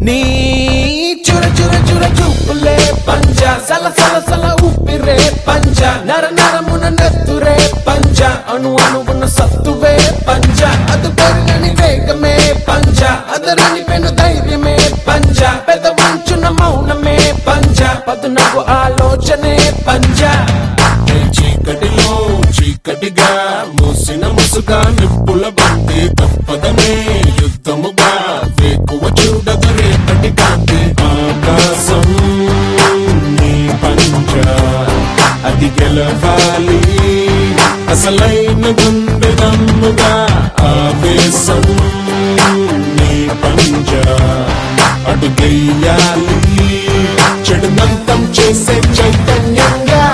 నీ చుర చుర చుర చూపులే పంజ సల సల సల ఊపిరే పంజ నర నరమున నెత్తురే పంజ అణు అణువున సత్తువే పంజ అది పెరగని వేగమే పంజ అదరని పెను ధైర్యమే పంజ పెద వంచున మౌనమే పంజ పదునకు ఆలోచనే పంజ ఏ చీకటిలో చీకటిగా మూసిన ముసుగా నిప్పుల బంతి తప్పదనే యుద్ధముగా వేకువ చూడదు రేపటి కాంతి ఆకాశం నీ పంచ అది గెలవాలి అసలైన గుండె దమ్ముగా ఆవేశం నీ పంచ అడుగెయ్యాలి చెడునంతం చేసే చైతన్యంగా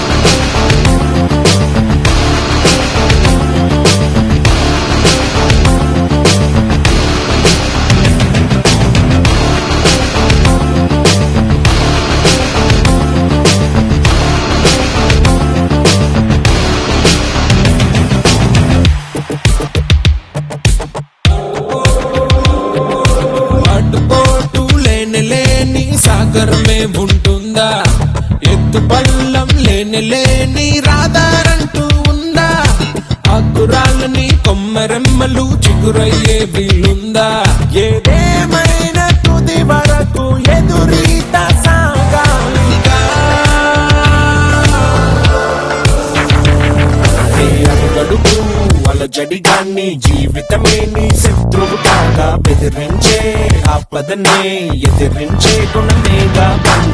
అడ్డుపోటు లేని లేని సాగరమే ఉంటుందా ఎత్తు పల్లం లేని లేని రాదారంటూ ఉందా అగ్గురాలని కొమ్మరెమ్మలు చిగురయ్యే వీలుందా ఏదేమైనా తుది వరకు ఎదురీత సాగాలిగా ఏ అడుగడుగు అలజడిగాన్ని జీవితమే నీ శత్రువు కాగా బెదిరించే ఆపదనే ఎదిరించే గుణమేగా పంజ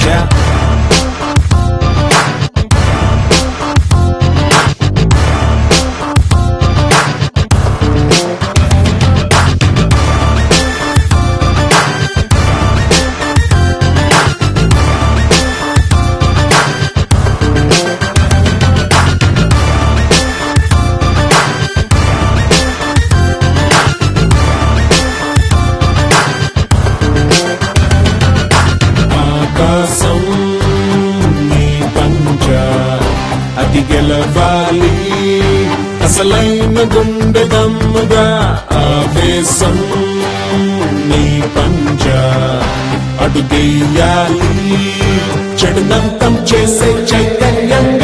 ఆకాశం నీ పంచ అది గెలవాలి అసలైన గుండె దమ్ముగా ఆవేశం నీ పంచ అడుగెయ్యాలి చెడునంతం చేసే చైతన్యం